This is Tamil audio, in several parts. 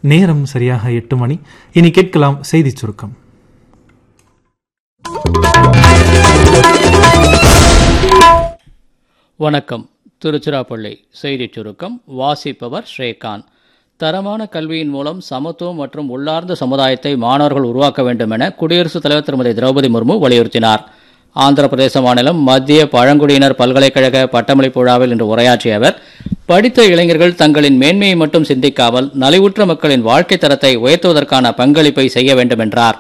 நேரம் சரியாக எட்டு மணி இனி கேட்கலாம் செய்திச் சுருக்கம் வணக்கம் திருச்சிராப்பள்ளி செய்திச் சுருக்கம் வாசிப்பவர் ஸ்ரீகாந்த் தரமான கல்வியின் மூலம் சமத்துவம் மற்றும் உள்ளார்ந்த சமுதாயத்தை மாணவர்கள் உருவாக்க வேண்டும் என குடியரசுத் தலைவர் திருமதி திரௌபதி முர்மு வலியுறுத்தினார் ஆந்திர பிரதேச மாநிலம் மத்திய பழங்குடியினர் பல்கலைக்கழக பட்டமளிப்பு விழாவில் இன்று உரையாற்றிய அவர் படித்த இளைஞர்கள் தங்களின் மேன்மையை மட்டும் சிந்திக்காமல் நலிவுற்ற மக்களின் வாழ்க்கை தரத்தை உயர்த்துவதற்கான பங்களிப்பை செய்ய வேண்டும் என்றார்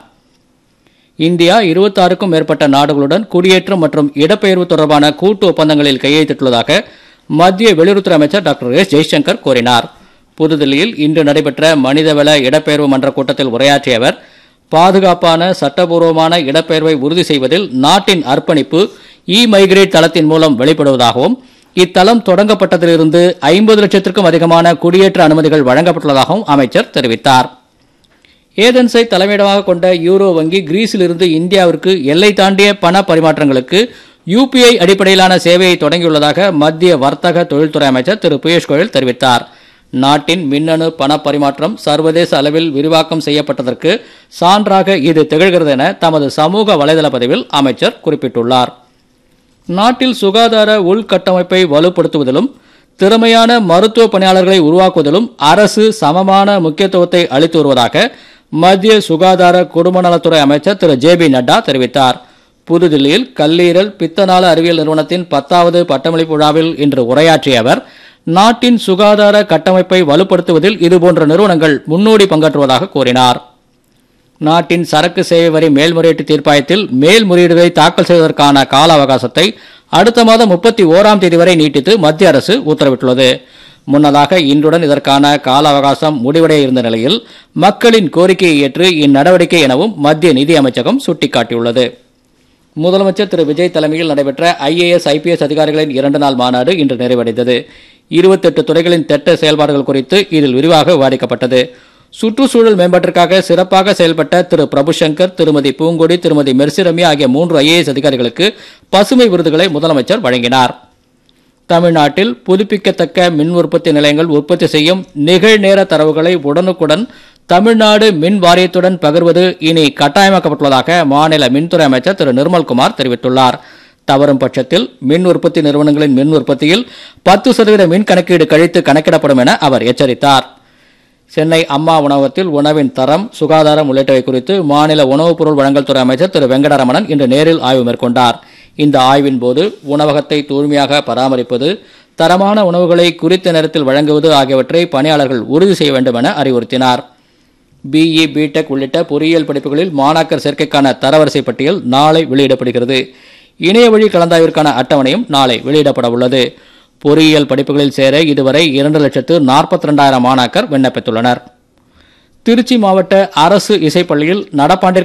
இந்தியா இருபத்தாறுக்கும் மேற்பட்ட நாடுகளுடன் குடியேற்றம் மற்றும் இடப்பெயர்வு தொடர்பான கூட்டு ஒப்பந்தங்களில் கையெழுத்திட்டுள்ளதாக மத்திய வெளியுறவுத்துறை அமைச்சர் டாக்டர் எஸ் ஜெய்சங்கர் கூறினார் புதுதில்லியில் இன்று நடைபெற்ற மனிதவள இடப்பெயர்வு மன்ற கூட்டத்தில் உரையாற்றிய அவர் பாதுகாப்பான சட்டபூர்வமான இடப்பெயர்வை உறுதி செய்வதில் நாட்டின் அர்ப்பணிப்பு இ மைக்ரேட் தளத்தின் மூலம் வெளிப்படுவதாகவும் இத்தளம் தொடங்கப்பட்டதிலிருந்து ஐம்பது லட்சத்திற்கும் அதிகமான குடியேற்ற அனுமதிகள் வழங்கப்பட்டுள்ளதாகவும் அமைச்சர் தெரிவித்தார் ஏதென்ஸை தலைமையிடமாக கொண்ட யூரோ வங்கி கிரீஸிலிருந்து இந்தியாவிற்கு எல்லை தாண்டிய பண பரிமாற்றங்களுக்கு யூபிஐ அடிப்படையிலான சேவையை தொடங்கியுள்ளதாக மத்திய வர்த்தக தொழில்துறை அமைச்சர் திரு பியூஷ் கோயல் தெரிவித்தார் நாட்டின் மின்னணு பண பரிமாற்றம் சர்வதேச அளவில் விரிவாக்கம் செய்யப்பட்டதற்கு சான்றாக இது திகழ்கிறது என தமது சமூக வலைதள பதிவில் அமைச்சர் குறிப்பிட்டுள்ளார் நாட்டில் சுகாதார உள்கட்டமைப்பை வலுப்படுத்துவதிலும் திறமையான மருத்துவ பணியாளர்களை உருவாக்குவதிலும் அரசு சமமான முக்கியத்துவத்தை அளித்து வருவதாக மத்திய சுகாதார குடும்ப நலத்துறை அமைச்சர் திரு ஜே பி நட்டா தெரிவித்தார் புதுதில்லியில் கல்லீரல் பித்தநாள அறிவியல் நிறுவனத்தின் பத்தாவது பட்டமளிப்பு விழாவில் இன்று உரையாற்றிய அவர் நாட்டின் சுகாதார கட்டமைப்பை வலுப்படுத்துவதில் இதுபோன்ற நிறுவனங்கள் முன்னோடி பங்காற்றுவதாக கூறினார் நாட்டின் சரக்கு சேவை வரி மேல்முறையீட்டு தீர்ப்பாயத்தில் மேல்முறையீடுகளை தாக்கல் செய்வதற்கான கால அவகாசத்தை அடுத்த மாதம் முப்பத்தி ஓராம் தேதி வரை நீட்டித்து மத்திய அரசு உத்தரவிட்டுள்ளது முன்னதாக இன்றுடன் இதற்கான கால அவகாசம் முடிவடைய இருந்த நிலையில் மக்களின் கோரிக்கையை ஏற்று இந்நடவடிக்கை எனவும் மத்திய நிதி அமைச்சகம் சுட்டிக்காட்டியுள்ளது முதலமைச்சர் திரு விஜய் தலைமையில் நடைபெற்ற ஐஏஎஸ் ஐபிஎஸ் அதிகாரிகளின் இரண்டு நாள் மாநாடு இன்று நிறைவடைந்தது இருபத்தெட்டு துறைகளின் திட்ட செயல்பாடுகள் குறித்து இதில் விரிவாக விவாதிக்கப்பட்டது சுற்றுச்சூழல் மேம்பாட்டிற்காக சிறப்பாக செயல்பட்ட திரு பிரபுசங்கர் திருமதி பூங்கொடி திருமதி மெர்சிரம்யா ஆகிய மூன்று ஐஏஎஸ் அதிகாரிகளுக்கு பசுமை விருதுகளை முதலமைச்சர் வழங்கினார் தமிழ்நாட்டில் புதுப்பிக்கத்தக்க மின் உற்பத்தி நிலையங்கள் உற்பத்தி செய்யும் நிகழ்நேர தரவுகளை உடனுக்குடன் தமிழ்நாடு மின் வாரியத்துடன் பகிர்வது இனி கட்டாயமாக்கப்பட்டுள்ளதாக மாநில மின்துறை அமைச்சர் திரு நிர்மல்குமார் தெரிவித்துள்ளார் தவறும் பட்சத்தில் மின் உற்பத்தி நிறுவனங்களின் மின் உற்பத்தியில் பத்து சதவீத மின் கணக்கீடு கழித்து கணக்கிடப்படும் என அவர் எச்சரித்தார் சென்னை அம்மா உணவகத்தில் உணவின் தரம் சுகாதாரம் உள்ளிட்டவை குறித்து மாநில உணவுப் பொருள் வழங்கல் துறை அமைச்சர் திரு வெங்கடரமணன் இன்று நேரில் ஆய்வு மேற்கொண்டார் இந்த ஆய்வின் போது உணவகத்தை தூய்மையாக பராமரிப்பது தரமான உணவுகளை குறித்த நேரத்தில் வழங்குவது ஆகியவற்றை பணியாளர்கள் உறுதி செய்ய வேண்டும் என அறிவுறுத்தினார் பிஇ பிடெக் உள்ளிட்ட பொறியியல் படிப்புகளில் மாணாக்கர் சேர்க்கைக்கான தரவரிசை பட்டியல் நாளை வெளியிடப்படுகிறது இணைய வழி கலந்தாய்விற்கான அட்டவணையும் நாளை வெளியிடப்பட உள்ளது பொறியியல் படிப்புகளில் சேர இதுவரை இரண்டு லட்சத்து நாற்பத்தி ரெண்டாயிரம் மாணாக்கர் விண்ணப்பித்துள்ளனர் திருச்சி மாவட்ட அரசு இசைப்பள்ளியில் நடப்பாண்டிற்கு